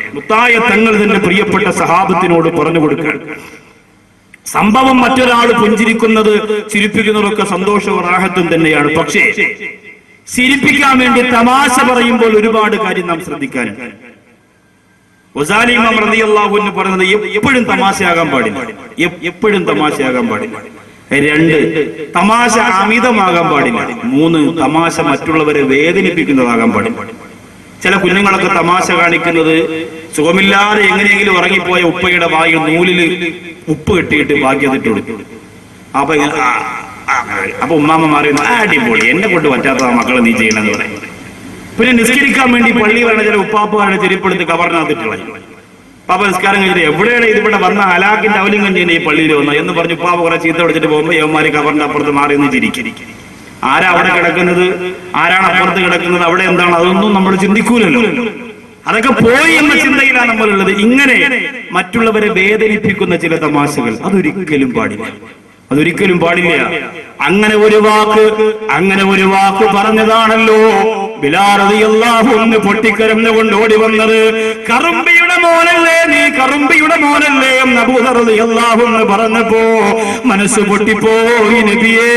മുത്തായ തങ്ങൾ തന്നെ പ്രിയപ്പെട്ട സഹാബത്തിനോട് പറഞ്ഞു കൊടുക്കാൻ സംഭവം മറ്റൊരാൾ പുഞ്ചിരിക്കുന്നത് ചിരിപ്പിക്കുന്നതൊക്കെ സന്തോഷവും റാഹത്തും തന്നെയാണ് പക്ഷേ ചിരിപ്പിക്കാൻ വേണ്ടി തമാശ പറയുമ്പോൾ ഒരുപാട് കാര്യം നാം ശ്രദ്ധിക്കാനുണ്ട് ഒസാലിമാം റളിയല്ലാഹു അൻഹു പറയുന്നത് എപ്പോഴും തമാശയാകാൻ പാടില്ല എ- എപ്പോഴും തമാശയാകാൻ പാടില്ല രണ്ട് തമാശ അമിതമാകാൻ പാടില്ല മൂന്ന് തമാശ മറ്റുള്ളവരെ വേദനിപ്പിക്കുന്നതാകാൻ പാടില്ല ചില കുഞ്ഞുങ്ങളൊക്കെ തമാശ കാണിക്കുന്നത് സുഖമില്ലാതെ എങ്ങനെയെങ്കിലും ഉറങ്ങിപ്പോയ ഉപ്പയുടെ വായിൽ നൂലിൽ ഉപ്പ് കെട്ടിയിട്ട് ഭാഗ്യത്തിട്ട് കൊടുക്കും അപ്പൊ ഇങ്ങനെ, ആ, ആ, അപ്പൊ ഉമ്മാമ്മ മാറിയുന്നു "ആ, അടിപൊളി എന്നെ കൊണ്ട് പറ്റാത്ത മക്കളെ നീ ചെയ്യണമെന്ന് പറയും പിന്നെ നിസ്കരിക്കാൻ വേണ്ടി പള്ളി വരണ ചില ഉപ്പാപ്പുകാരുടെ ചെരുപ്പെടുത്ത് കവർന്നകത്തിട്ടുള്ള പാപ്പ നിസ്കാരം കഴിഞ്ഞിട്ട് എവിടെയാണ് ഇതിവിടെ വന്ന ഹലാക്കിന്റെ അവലിംഗം ചെയ്യുന്ന ഈ പള്ളിയിൽ വന്ന എന്ന് പറഞ്ഞ് ഉപ്പാപ്പ കുറെ ചീത്ത വിളിച്ചിട്ട് പോകുമ്പോ യവന്മാര് കവറിന്റെ അപ്പുറത്ത് മാറി നിന്ന് ചിരിക്കും ആരാ അവിടെ കിടക്കുന്നത് ആരാണ് അപ്പുറത്ത് കിടക്കുന്നത് അവിടെ എന്താണ് അതൊന്നും നമ്മൾ ചിന്തിക്കൂലല്ലോ അതൊക്കെ പോയി എന്ന ചിന്തയിലാണ് നമ്മളുള്ളത് ഇങ്ങനെ മറ്റുള്ളവരെ വേദനിപ്പിക്കുന്ന ചില തമാശകൾ അതൊരിക്കലും പാടില്ല അതൊരിക്കലും പാടില്ല അങ്ങനെ ഒരു വാക്ക് അങ്ങനെ ഒരു വാക്ക് പറഞ്ഞതാണല്ലോ ബിലാറതിയല്ലാഹു ഒന്ന് പൊട്ടിക്കരഞ്ഞുകൊണ്ട് ഓടി വന്നത് കറുമ്പിയുടെ മോനല്ലേ നീ കറുമ്പിയുടെ മോനല്ലേ എന്ന് അബൂദറിയല്ലാഹു എന്ന് പറഞ്ഞപ്പോ മനസ്സ് പൊട്ടിപ്പോയി നബിയേ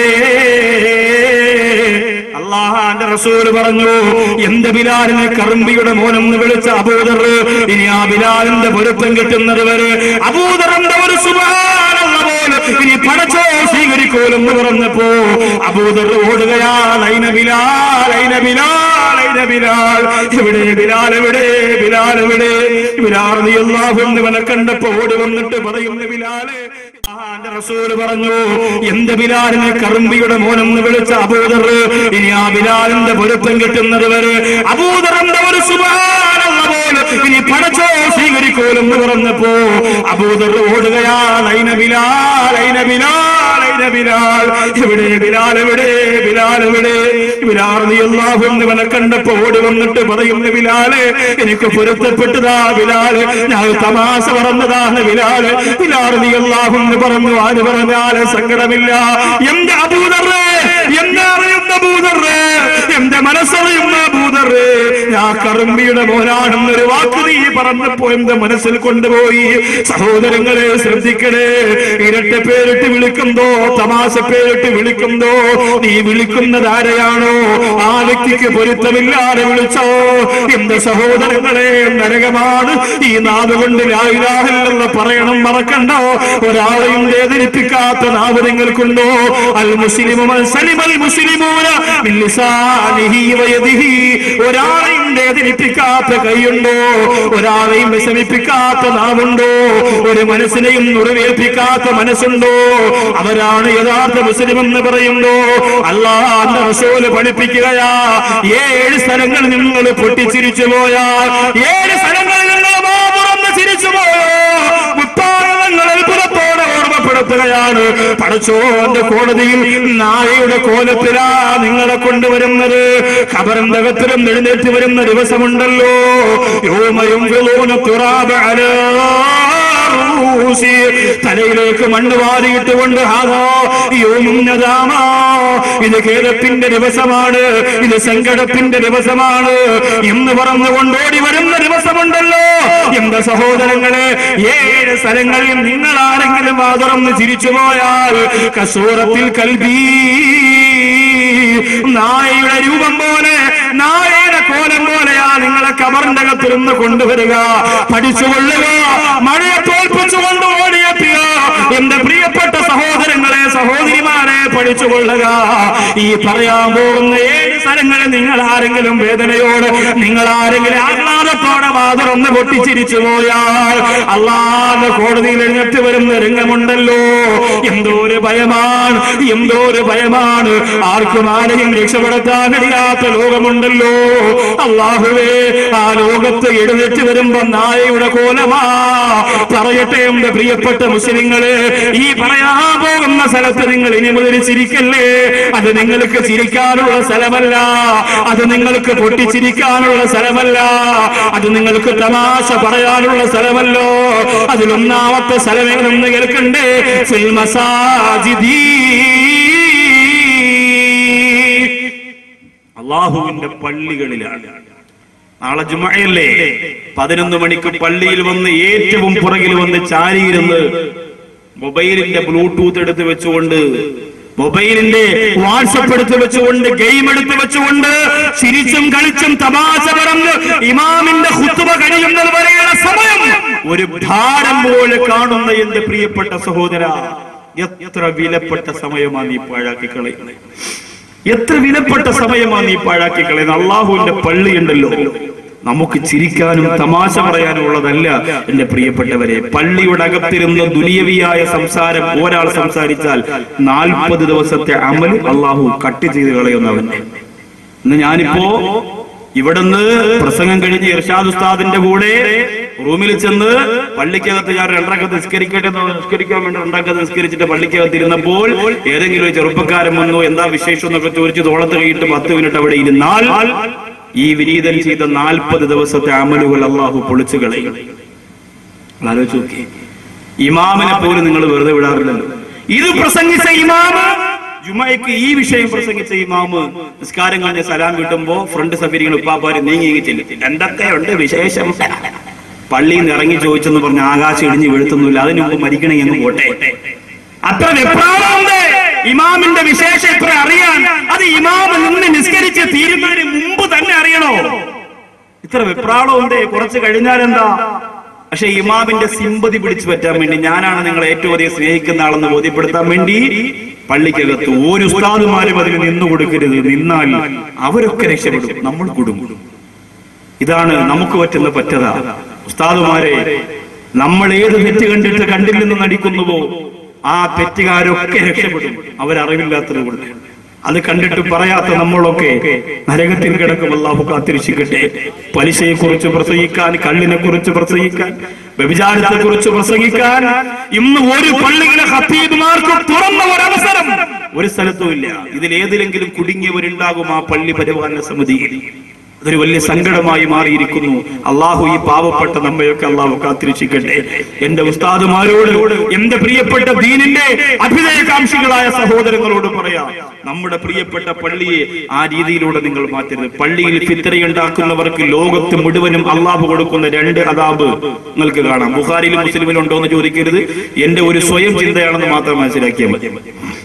അള്ളാഹാന്റെ റസൂല് പറഞ്ഞു എന്റെ ബിലാലിനെ കറുമ്പിയുടെ മോനെന്ന് വിളിച്ച അബൂദർ ഇനി ആ ബിലാലിന്റെ പൊരുത്തം കിട്ടുന്നത് വരെ അബൂദറിന്റെ ഒരു സുബാനുള്ള പോലെ ഇനി പടച്ചോ സ്വീകരിക്കൂലെന്ന് പറഞ്ഞപ്പോ അബൂദർ ഓടുകയാണ് ഐന ബിലാൽ ഐന ബിലാൽ ഐന ബിലാൽ എവിടെ ബിലാൽ എവിടെ ബിലാൽ എവിടെ ബിലാൽ നീ അള്ളാഹുവിനെ കണ്ടപ്പോ ഓടി വന്നിട്ട് പറയുന്നു ബിലാല് ആന്റെ റസൂല് പറഞ്ഞു എന്റെ ബിലാലിനെ കറുമ്പിയുടെ മോനെന്ന് വിളിച്ച അബൂദർ ഇനി ആ ബിലാലിന്റെ പൊരുത്തം കിട്ടുന്നത് വരെ അബൂദറിന്റെ ഒരു സുബാനുള്ള പോലെ ഇനി പടച്ചോ സ്വീകരിക്കൂലെന്ന് പറഞ്ഞപ്പോ അബൂദർ ഓടുകയാണ് ഐന ബിലാൽ ഐന ബിലാൽ ഐന ബിലാൽ എവിടെ ബിലാൽ എവിടെ ബിലാൽ എവിടെ ബിലാൽ നീ അള്ളാഹുവിനെ കണ്ടപ്പോ ഓടി വന്നിട്ട് പറയുന്നു ബിലാല് എനിക്ക് പൊരുത്തപ്പെട്ടതാ ബിലാല് ഞാൻ തമാശ പറഞ്ഞതാണ് ബിലാല് ബിലാൽ നീ അള്ളാഹുന്ന് പറഞ്ഞു ആര് പറഞ്ഞാല് സങ്കടമില്ല എന്റെ അബൂദറേ എന്നെ അറിയുന്ന ഭൂതറേ എന്റെ മനസ്സറിയുന്ന ഭൂതറേ ഞാൻ കറുമ്പിയുടെ മോനാണെന്നൊരു വാക്ക് നീ പറഞ്ഞപ്പോ എന്റെ മനസ്സിൽ കൊണ്ടുപോയി സഹോദരങ്ങളെ ശ്രദ്ധിക്കണേ ഇരട്ട പേരിട്ട് വിളിക്കുന്നോ തമാശ പേരിട്ട് വിളിക്കുന്നോ നീ വിളിക്കുന്നത് ആരെയാണോ ആ വ്യക്തിക്ക് പൊരുത്തമില്ലാതെ വിളിച്ചോ എന്റെ സഹോദരങ്ങളെ നരകമാണ് ഈ നാവ് കൊണ്ട് ലായിലാഹില്ലെന്ന് പറയണം മറക്കണ്ടോ ഒരാളെയും വേദനിപ്പിക്കാത്ത നാവ് നിങ്ങൾക്കുണ്ടോ അൽ മുസ്ലിമു മൻ സലിമൽ മുസ്ലിമൂന മിൻ ലിസാനിഹി വയദിഹി ഒരാളെയും വേദനിപ്പിക്കാത്ത കൈയുണ്ടോ ഒരാളെയും വിഷമിപ്പിക്കാത്ത നാവുണ്ടോ ഒരു മനസ്സിനെയും നുറവേൽപ്പിക്കാത്ത മനസ്സുണ്ടോ അവരാണ് യഥാർത്ഥ മുസ്ലിം എന്ന് പറയുന്നു അള്ളാഹ് റസൂല് പഠിപ്പിക്കുകയാ ഏഴ് സ്ഥലങ്ങളിൽ നിങ്ങൾ പൊട്ടിച്ചിരിച്ചു പോയാൽ ഏഴ് സ്ഥലങ്ങളിൽ നിങ്ങൾ വാ തുറന്ന് ചിരിച്ചു പോയോ മുത്താഴങ്ങൾ അത്ഭുതത്തോടെ ഓർമ്മപ്പെടുത്തുകയാണ് പടച്ചോന്റെ കോടതിയിൽ നായയുടെ കോലത്തിലാ നിങ്ങളെ കൊണ്ടുവരുന്നത് ഖബറിന്റെ എഴുന്നേറ്റ് വരുന്ന ദിവസമുണ്ടല്ലോ യോമയും റൂസി. തലയിലേക്ക് മണ്ണ് വാരിയിട്ടുകൊണ്ട് ഹാദാ യോമുന്നതാമാ. ഇത് ഖേദത്തിന്റെ ദിവസമാണ് ഇത് സങ്കടത്തിന്റെ ദിവസമാണ് എന്ന് പറഞ്ഞുകൊണ്ട് ഓടി വരുന്ന ദിവസമുണ്ടല്ലോ എന്റെ സഹോദരങ്ങളെ ഏഴ് സ്ഥലങ്ങളിൽ നിങ്ങൾ ആരെങ്കിലും വാതുറന്ന് ചിരിച്ചു പോയാൽ കസൂറത്തിൽ കൽബീ നായയുടെ രൂപം പോലെ നായയുടെ കോലം പോലെയാ നിങ്ങളെ കബറിന്റെ അകത്തിരുന്ന് കൊണ്ടുവരിക പഠിച്ചുകൊള്ളുക മഴയെ തോൽപ്പിച്ചുകൊണ്ട് ഓടിയെത്തുക എന്റെ പ്രിയപ്പെട്ട സഹോദരങ്ങളെ സഹോദരിമാരെ പഠിച്ചുകൊള്ളുക ഈ പറയാൻ പോകുന്ന ഏഴ് സ്ഥലങ്ങളിൽ നിങ്ങൾ ആരെങ്കിലും വേദനയോട് നിങ്ങൾ ആരെങ്കിലും ആഹ്ലാദത്തോടെ വാതിറന്ന് പൊട്ടിച്ചിരിച്ചു പോയാൽ അള്ളാന്റെ കോടതിയിൽ എഴുന്നേറ്റ് വരുന്ന രംഗമുണ്ടല്ലോ എന്തോ ഒരു ഭയമാണ് എന്തോ ഒരു ഭയമാണ് ആർക്കും ആരെയും രക്ഷപ്പെടുത്താൻ കഴിയാത്ത ലോകമുണ്ടല്ലോ അള്ളാഹുവേ ആ ലോകത്ത് എഴുന്നേറ്റ് വരുമ്പോ നായയുടെ കോലമാ പറയട്ടെ എന്റെ പ്രിയപ്പെട്ട മുസ്ലിങ്ങള് ഈ പറയാൻ പോകുന്ന സ്ഥലത്ത് നിങ്ങൾ ഇനി മുതൽ ചിരിക്കല്ലേ അത് നിങ്ങൾക്ക് ചിരിക്കാനുള്ള സ്ഥലമല്ല അത് നിങ്ങൾക്ക് പൊട്ടിച്ചിരിക്കാനുള്ള സ്ഥലമല്ല അത് നിങ്ങൾക്ക് തമാശ പറയാനുള്ള സ്ഥലമല്ലോ അതിലൊന്നാമത്തെ സ്ഥലമേതെന്ന് കേൾക്കണ്ടേ ഫിൽ മസാജിദീ അള്ളാഹുവിന്റെ പള്ളികളിലാണ് നാളെ ജുമയല്ലേ പതിനൊന്ന് മണിക്ക് പള്ളിയിൽ വന്ന് ഏറ്റവും പുറകിൽ വന്ന് ചാരിയിരുന്ന് മൊബൈലിന്റെ ബ്ലൂടൂത്ത് എടുത്ത് വെച്ചുകൊണ്ട് മൊബൈലിന്റെ വാട്സപ്പ് എടുത്ത് വെച്ചുകൊണ്ട് ഗെയിം എടുത്ത് വെച്ചുകൊണ്ട് ചിരിച്ചും കളിച്ചും തമാശ പറഞ്ഞ് ഇമാമിന്റെ ഹുത്തുബ കഴിയുന്നത് വരെയുള്ള സമയം ഒരു ഭാരം പോലെ കാണുന്ന എന്റെ പ്രിയപ്പെട്ട സഹോദര എത്ര വിലപ്പെട്ട സമയമാണ് നീ പാഴാക്കി കളയുന്നത് എത്ര വിലപ്പെട്ട സമയമാണ് നീ പാഴാക്കി കളയുന്നത് അള്ളാഹുവിന്റെ പള്ളിയുണ്ടല്ലോ നമുക്ക് ചിരിക്കാനും തമാശ പറയാനും ഉള്ളതല്ല എന്റെ പ്രിയപ്പെട്ടവരെ പള്ളിയുടെ അകത്തിരുന്ന് ദുനിയവിയായ സംസാരം ഒരാൾ സംസാരിച്ചാൽ നാൽപ്പത് ദിവസത്തെ അമൽ അള്ളാഹു കട്ട് ചെയ്ത് കളയുന്നവന്റെ ഇന്ന് ഞാനിപ്പോ ഇവിടുന്ന് പ്രസംഗം കഴിഞ്ഞ് ഇർഷാദ് ഉസ്താദിന്റെ കൂടെ റൂമിൽ ചെന്ന് പള്ളിക്കകത്ത് ഞാൻ രണ്ടരക്കത്ത് നിസ്കരിക്കട്ടെ എന്ന് നിസ്കരിക്കാൻ വേണ്ടി രണ്ടരക്കത്ത് നിസ്കരിച്ചിട്ട് പള്ളിക്കകത്ത് ഇരുന്നപ്പോൾ ഏതെങ്കിലും ഒരു ചെറുപ്പക്കാരൻ വന്നു എന്താ വിശേഷം എന്നൊക്കെ ചോദിച്ച് തോളത്ത് കഴിഞ്ഞിട്ട് പത്ത് മിനിറ്റ് അവിടെ ഇരുന്നാൽ ഈ വിനീതൻ ചെയ്ത നാൽപ്പത് ദിവസത്തെ അമലുകൾ അള്ളാഹു പൊളിച്ചു കളയും ആലോചിച്ച് നോക്കി ഇമാമിനെ പോലും നിങ്ങൾ വെറുതെ വിടാറില്ലല്ലോ ഇത് പ്രസംഗിച്ച ഇമാമ് ജുമയ്ക്ക് ഈ വിഷയം പ്രസംഗിച്ച ഇമാമ് നിസ്കാരം കഴിഞ്ഞ സലാം കിട്ടുമ്പോ ഫ്രണ്ട് സഫീരികൾ ഉപ്പാപ്പാര് നീങ്ങി നീങ്ങി ചെല്ലും എന്തൊക്കെയുണ്ട് വിശേഷം പള്ളിയിൽ നിന്ന് ഇറങ്ങി ചോദിച്ചെന്ന് പറഞ്ഞ ആകാശം ഇടിഞ്ഞ് വീഴ്ത്തുന്നില്ല അതിനു മുമ്പ് മരിക്കണമെങ്കിൽ അങ്ങ് പോട്ടെ അത്ര വെപ്രാളമുണ്ട് ഇമാമിന്റെ വിശേഷം ഇത്ര അറിയാൻ അത് ഇമാമ് നിന്ന് നിസ്കരിച്ച് തീരുന്നതിന് മുമ്പ് തന്നെ അറിയണോ ഇത്ര വെപ്രാളമുണ്ട് കുറച്ച് കഴിഞ്ഞാൽ എന്താ പക്ഷെ ഇമാമിന്റെ സിമ്പതി പിടിച്ചു പറ്റാൻ വേണ്ടി ഞാനാണ് നിങ്ങളെ ഏറ്റവും അധികം സ്നേഹിക്കുന്ന ആളെന്ന് ബോധ്യപ്പെടുത്താൻ വേണ്ടി പള്ളിക്കകത്ത് ഒരു ഉസ്താദുമാരും അതിന് നിന്നു കൊടുക്കരുത് നിന്നാൽ അവരൊക്കെ രക്ഷപ്പെടും നമ്മൾ കുടുങ്ങും ഇതാണ് നമുക്ക് പറ്റുന്ന പറ്റത ഉസ്താദുമാരെ നമ്മൾ ഏത് തെറ്റ് കണ്ടിട്ട് കണ്ടില്ലെന്ന് നടിക്കുന്നുവോ ആ തെറ്റുകാരൊക്കെ രക്ഷപ്പെടും അവരറിവില്ലാത്തത് കൊണ്ട് അത് കണ്ടിട്ട് പറയാത്ത നമ്മളൊക്കെ നരകത്തിൽ കിടക്കും അള്ളാഹു കാത്തിരിച്ചിക്കട്ടെ പലിശയെ കുറിച്ച് പ്രസംഗിക്കാൻ കള്ളിനെ കുറിച്ച് പ്രസംഗിക്കാൻ വ്യഭിചാരത്തെ കുറിച്ച് പ്രസംഗിക്കാൻ ഇന്ന് ഒരു പള്ളിയിലെ ഹത്തീബുമാർക്ക് തുറന്ന ഒരവസരം ഒരു സ്ഥലത്തും ഇല്ല ഇതിൽ ഏതിലെങ്കിലും കുടുങ്ങിയവരുണ്ടാകും ആ പള്ളി പരിപാലന സമിതിയിൽ അതൊരു വലിയ സങ്കടമായി മാറിയിരിക്കുന്നു അള്ളാഹു ഈ പാവപ്പെട്ട നമ്മയൊക്കെ അള്ളാഹു കാത്തിരിച്ചിക്കട്ടെ എന്റെ ഉസ്താദുമാരോട് എന്റെ പ്രിയപ്പെട്ട ദീനിന്റെ അഭ്യുദയകാംക്ഷികളായ സഹോദരങ്ങളോട് പറയാം നമ്മുടെ പ്രിയപ്പെട്ട പള്ളിയെ ആ രീതിയിലൂടെ നിങ്ങൾ മാറ്റരുത് പള്ളിയിൽ ഫിത്തറയുണ്ടാക്കുന്നവർക്ക് ലോകത്ത് മുഴുവനും അള്ളാഹു കൊടുക്കുന്ന രണ്ട് അതാബ് നിങ്ങൾക്ക് കാണാം ബുഖാരിയിലും മുസ്ലിമിലും ഉണ്ടോ എന്ന് ചോദിക്കരുത് എന്റെ ഒരു സ്വയം ചിന്തയാണെന്ന് മാത്രം മനസ്സിലാക്കിയാൽ മതി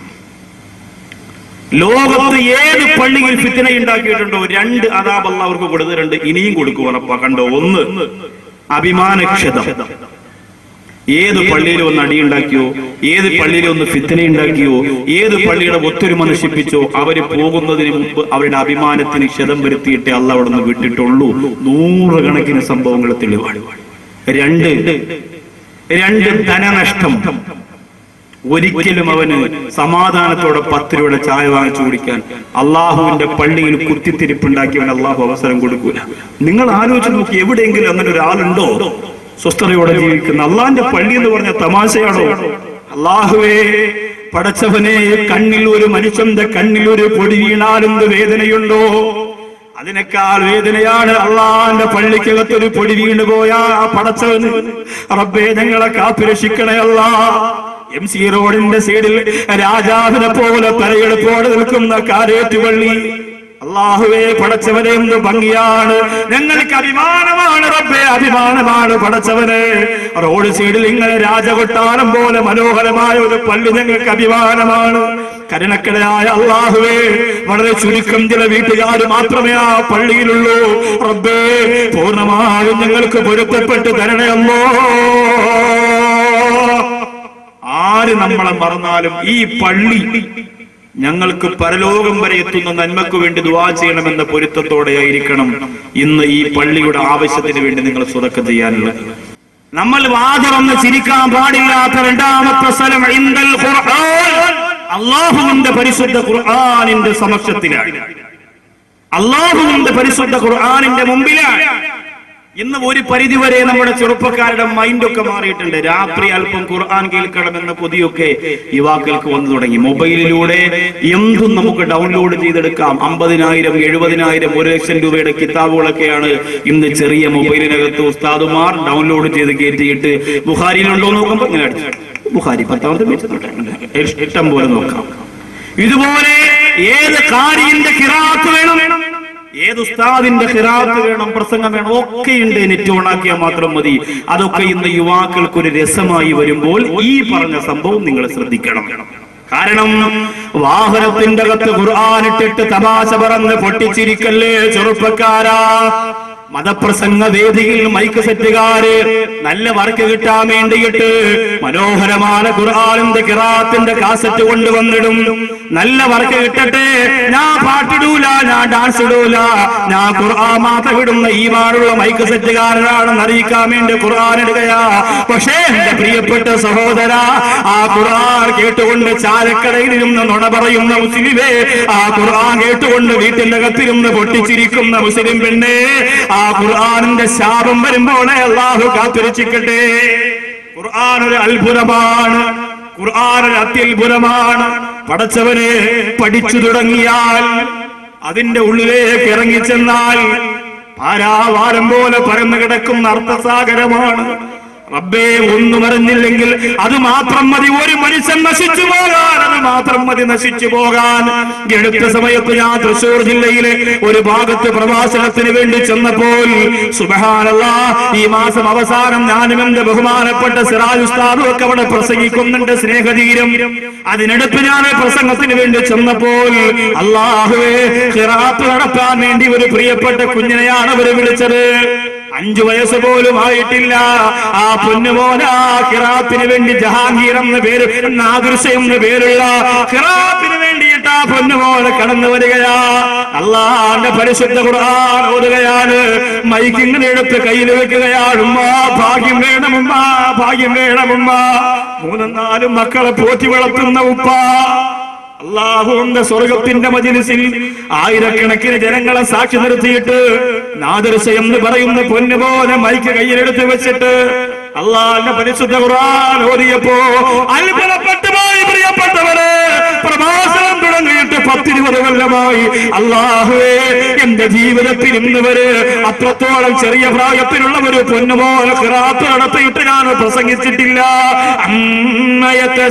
ലോകത്ത് ഏത് പള്ളിയിൽ ഫിത്തിന ഉണ്ടാക്കിയിട്ടുണ്ടോ രണ്ട് അതാബ് അല്ല അവർക്ക് കൊടുത്തിട്ടുണ്ട് ഇനിയും കൊടുക്കും ഉറപ്പാ കണ്ടോ ഒന്ന് അഭിമാനക്ഷതം ഏത് പള്ളിയിൽ ഒന്ന് അടിയുണ്ടാക്കിയോ ഏത് പള്ളിയിൽ ഒന്ന് ഫിത്തിന ഉണ്ടാക്കിയോ ഏത് പള്ളിയുടെ ഒത്തൊരുമ നശിപ്പിച്ചോ അവര് പോകുന്നതിന് മുമ്പ് അവരുടെ അഭിമാനത്തിന് ക്ഷതം വരുത്തിയിട്ടേ അല്ല അവിടെ നിന്ന് വിട്ടിട്ടുള്ളൂ നൂറുകണക്കിന് സംഭവങ്ങൾ തെളിവാണ് രണ്ട് രണ്ട് ധനനഷ്ടം ഒരിക്കലും അവന് സമാധാനത്തോടെ പത്ത് രൂപയുടെ ചായ വാങ്ങിച്ചു കുടിക്കാൻ അള്ളാഹുവിന്റെ പള്ളിയിൽ കുത്തിത്തിരിപ്പുണ്ടാക്കിയവൻ അള്ളാഹു അവസരം കൊടുക്കൂല നിങ്ങൾ ആലോചിച്ച് നോക്കി എവിടെയെങ്കിലും അങ്ങനെ ഒരാളുണ്ടോ സ്വസ്ഥതയോടെ ജീവിക്കുന്ന അള്ളാഹിന്റെ പള്ളി എന്ന് പറഞ്ഞ തമാശയാണോ അള്ളാഹുവേ പടച്ചവനെ കണ്ണിൽ ഒരു മനുഷ്യന്റെ കണ്ണിൽ ഒരു പൊടി വീണാലെന്ത് വേദനയുണ്ടോ അതിനേക്കാൾ വേദനയാണ് അള്ളാന്റെ പള്ളിക്കകത്ത് ഒരു പൊടി വീണു പോയാ ആ പടച്ചവന് റബ്ബേ ഞങ്ങളെ കാത്തുരക്ഷിക്കണേ അല്ലാ എം സി റോഡിന്റെ സൈഡിൽ രാജാവിനെ പോലെ തലയെടുപ്പോടെ നിൽക്കുന്ന കാരേറ്റ് പള്ളി അള്ളാഹുവേ പടച്ചവനെ എന്ത് ഭംഗിയാണ് ഞങ്ങൾക്ക് അഭിമാനമാണ് റബ്ബേ അഭിമാനമാണ് പടച്ചവനെ റോഡ് സൈഡിൽ ഇങ്ങനെ രാജകൊട്ടാരം പോലെ മനോഹരമായ ഒരു പള്ളി ഞങ്ങൾക്ക് അഭിമാനമാണ് കരുണക്കടയായ അള്ളാഹുവേ വളരെ ചുരുക്കം ചില വീട്ടുകാർ മാത്രമേ ആ പള്ളിയിലുള്ളൂ റബ്ബേ പൂർണ്ണമായും ഞങ്ങൾക്ക് പൊരുത്തപ്പെട്ട് തരണയല്ലോ ആര് നമ്മളെ മറന്നാലും ഈ പള്ളി ഞങ്ങൾക്ക് പരലോകം വരെ എത്തുന്ന നന്മക്ക് വേണ്ടി ദുവാ ചെയ്യണമെന്ന പൊരുത്തത്തോടെ ആയിരിക്കണം ഇന്ന് ഈ പള്ളിയുടെ ആവശ്യത്തിന് വേണ്ടി നിങ്ങൾ സ്വതക്കം ചെയ്യാനുള്ളത് നമ്മൾ വാതിറന്ന് ചിരിക്കാൻ പാടില്ലാത്ത രണ്ടാമത്തെ സ്ഥലം ഇന്ദൽ ഖുർആൻ അള്ളാഹുവിന്റെ പരിശുദ്ധ ഖുർആനിന്റെ സമക്ഷത്തിലാണ് അള്ളാഹുവിന്റെ പരിശുദ്ധ ഖുർആനിന്റെ മുമ്പിലാണ് ഇന്ന് ഒരു പരിധിവരെ നമ്മുടെ ചെറുപ്പക്കാരുടെ മൈൻഡൊക്കെ മാറിയിട്ടുണ്ട് രാത്രി അല്പം ഖുർആൻ കേൾക്കണമെന്ന കൊതിയൊക്കെ യുവാക്കൾക്ക് വന്നു തുടങ്ങി മൊബൈലിലൂടെ എന്തും നമുക്ക് ഡൗൺലോഡ് ചെയ്തെടുക്കാം അമ്പതിനായിരം എഴുപതിനായിരം ഒരു ലക്ഷം രൂപയുടെ കിതാബുകളൊക്കെയാണ് ഇന്ന് ചെറിയ മൊബൈലിനകത്ത് ഉസ്താദുമാർ ഡൗൺലോഡ് ചെയ്ത് കയറ്റിയിട്ട് ബുഹാരിയിലുണ്ടോ നോക്കുമ്പോൾ ഇങ്ങനെ അടിച്ചു ബുഹാരി പത്താമത്തെ പേജ് ഇഷ്ടം പോലെ നോക്കാം ഇതുപോലെ ഏത് കാരിന്റെ കിറാത്ത് വേണം ഏത് ഉസ്താദിന്റെ ഖിറാത്ത് വേണം പ്രസംഗം വേണം ഒക്കെയുണ്ട് നെറ്റ് ഓണാക്കിയാൽ മാത്രം മതി അതൊക്കെ ഇന്ന് യുവാക്കൾക്ക് ഒരു രസമായി വരുമ്പോൾ ഈ പറഞ്ഞ സംഭവം നിങ്ങൾ ശ്രദ്ധിക്കണം കാരണം വാഹനത്തിന്റെ അകത്ത് ഖുർആാനിട്ടിട്ട് തമാശ പറഞ്ഞ് പൊട്ടിച്ചിരിക്കല്ലേ ചെറുപ്പക്കാരാ മതപ്രസംഗ വേദിയിൽ മൈക്ക് സെറ്റുകാര് നല്ല വർക്ക് കിട്ടാൻ വേണ്ടിയിട്ട് മനോഹരമായ ഖുർആാനിന്റെ കിറാത്തിന്റെ കാസറ്റ് കൊണ്ടുവന്നിടും നല്ല വർക്ക് കിട്ടട്ടെ ഞാൻ പാട്ടിടൂല ഞാൻ ഡാൻസ് ഇടൂല ഞാൻ ഖുർആൻ മാത്രം ഇടുന്ന ഈ മാറുള്ള മൈക്ക് സെറ്റുകാരനാണെന്ന് അറിയിക്കാൻ വേണ്ടി ഖുർആൻ ഇടുകയാ പക്ഷേ എന്റെ പ്രിയപ്പെട്ട സഹോദര ആ ഖുർആൻ കേട്ടുകൊണ്ട് ചാലക്കടയിൽ ഇരുന്ന് നുണ പറയുന്ന മുസ്ലിമേ ആ ഖുർആൻ കേട്ടുകൊണ്ട് വീട്ടിന്റെ അകത്തിരുന്ന് പൊട്ടിച്ചിരിക്കുന്ന മുസ്ലിം പെണ്ണേ ആ ഖുർആനിന്റെ ശാപം വരുമ്പോഴേ അള്ളാഹു കാത്തിരിച്ചിക്കട്ടെ ഖുർആൻ ഒരു അത്ഭുതമാണ് ഖുർആൻ ഒരു അത്യത്ഭുതമാണ് പടച്ചവനെ പഠിച്ചു തുടങ്ങിയാൽ അതിന്റെ ഉള്ളിലേക്ക് ഇറങ്ങിച്ചെന്നാൽ പാരാവാരം പോലെ പരന്നു കിടക്കുന്ന അർത്ഥസാഗരമാണ് റബ്ബേ ഒന്നും അറിഞ്ഞില്ലെങ്കിൽ അത് മാത്രം മതി ഒരു മനുഷ്യൻ നശിച്ചു പോകാൻ അത് മാത്രം മതി നശിച്ചു പോകാൻ ഈ അടുത്ത സമയത്ത് ഞാൻ തൃശൂർ ജില്ലയിലെ ഒരു ഭാഗത്ത് പ്രവാസനത്തിന് വേണ്ടി ചെന്നപ്പോൾ സുബഹാനല്ല ഈ മാസം അവസാനം ഞാനും എന്റെ ബഹുമാനപ്പെട്ട സിറാജ് ഉസ്താദും ഒക്കെ അവിടെ പ്രസംഗിക്കുന്നുണ്ട് സ്നേഹതീരം അതിനടുത്ത് ഞാൻ പ്രസംഗത്തിന് വേണ്ടി ചെന്നപ്പോൾ അള്ളാഹുവേ ഖിറാത്ത് നടത്താൻ വേണ്ടി ഒരു പ്രിയപ്പെട്ട കുഞ്ഞിനെയാണ് അവർ വിളിച്ചത് അഞ്ചു വയസ്സ് പോലും ആയിട്ടില്ല ആ പൊന്നുമോന ഖിറാത്തിന് വേണ്ടി ജഹാംഗീർ എന്ന പേര് നാദൃശ എന്ന പേരുള്ള ഖിറാത്തിന് വേണ്ടിയിട്ട് ആ പൊന്നുമോനെ കടന്നു വരികയാ അള്ളാന്റെ പരിശുദ്ധ ഖുർആൻ ഓതുകയാണ് മൈക്കിങ്ങനെ എടുത്ത് കയ്യിൽ വെക്കുകയാണ് ഉമ്മ ഭാഗ്യം വേണമുമ്മ ഭാഗ്യം വേണമുമ്മ മൂന്നും നാലും മക്കളെ പോറ്റി വളർത്തുന്ന ഉപ്പ അള്ളാഹുവിന്റെ സ്വർഗത്തിന്റെ മജിലിസിൽ ആയിരക്കണക്കിന് ജനങ്ങളെ സാക്ഷി നിർത്തിയിട്ട് നാദർശ എന്ന് പറയുന്ന പൊന്നുപോലെ മൈക്ക് കയ്യിലെടുത്ത് വെച്ചിട്ട് അള്ളാഹിന്റെ പരിശുദ്ധ ഖുർആൻ ഓതിയപ്പോ അത്ഭുതപ്പെട്ടു പോയി പ്രിയപ്പെട്ടവരെ പ്രഭാഷണം തുടങ്ങിയിട്ട് പത്തിരുപത് കൊല്ലമായി അള്ളാഹുവേ എന്റെ ജീവിതത്തിൽ ഇന്ന് വരെ അത്രത്തോളം ചെറിയ പ്രായത്തിലുള്ള ഒരു പൊന്നുപോലെ ഖിറാത്ത് നടത്തിയിട്ട് ഞാൻ പ്രസംഗിച്ചിട്ടില്ല അന്നയത്തെ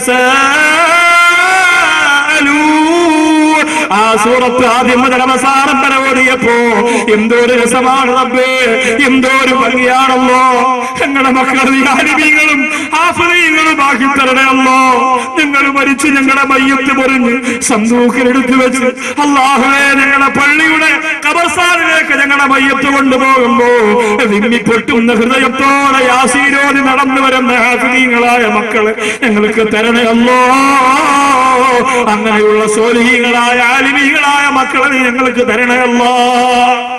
ആ സൂറത്ത് ആദ്യം മുതൽ അവസാനം വരെ ഓടിയപ്പോ എന്തോ ഒരു രസമാണ് റബ്ബേ എന്തോ ഒരു ഭംഗിയാണല്ലോ ഞങ്ങളുടെ മക്കൾ വികാരികളും ആഫലീങ്ങളും ആക്കി തരണമല്ലോ ഞങ്ങൾ മരിച്ച് ഞങ്ങളുടെ മയ്യത്ത് പൊറിഞ്ഞ് സന്തൂക്കിലെടുത്ത് വെച്ച് അള്ളാഹുവേ ഞങ്ങളുടെ പള്ളിയുടെ കബർസ്ഥാനിലേക്ക് ഞങ്ങളുടെ മയ്യത്ത് കൊണ്ടുപോകുമ്പോ വിമ്മിപ്പൊട്ടുന്ന ഹൃദയത്തോടെ യാസീരോധി നടന്നു വരുന്ന ആഫലീങ്ങളായ മക്കള് ഞങ്ങൾക്ക് തരണമല്ലോ അങ്ങനെയുള്ള സോലിഹികളായ ആലിമികളായ മക്കളെ നീ ഞങ്ങൾക്ക് തരണമല്ലോ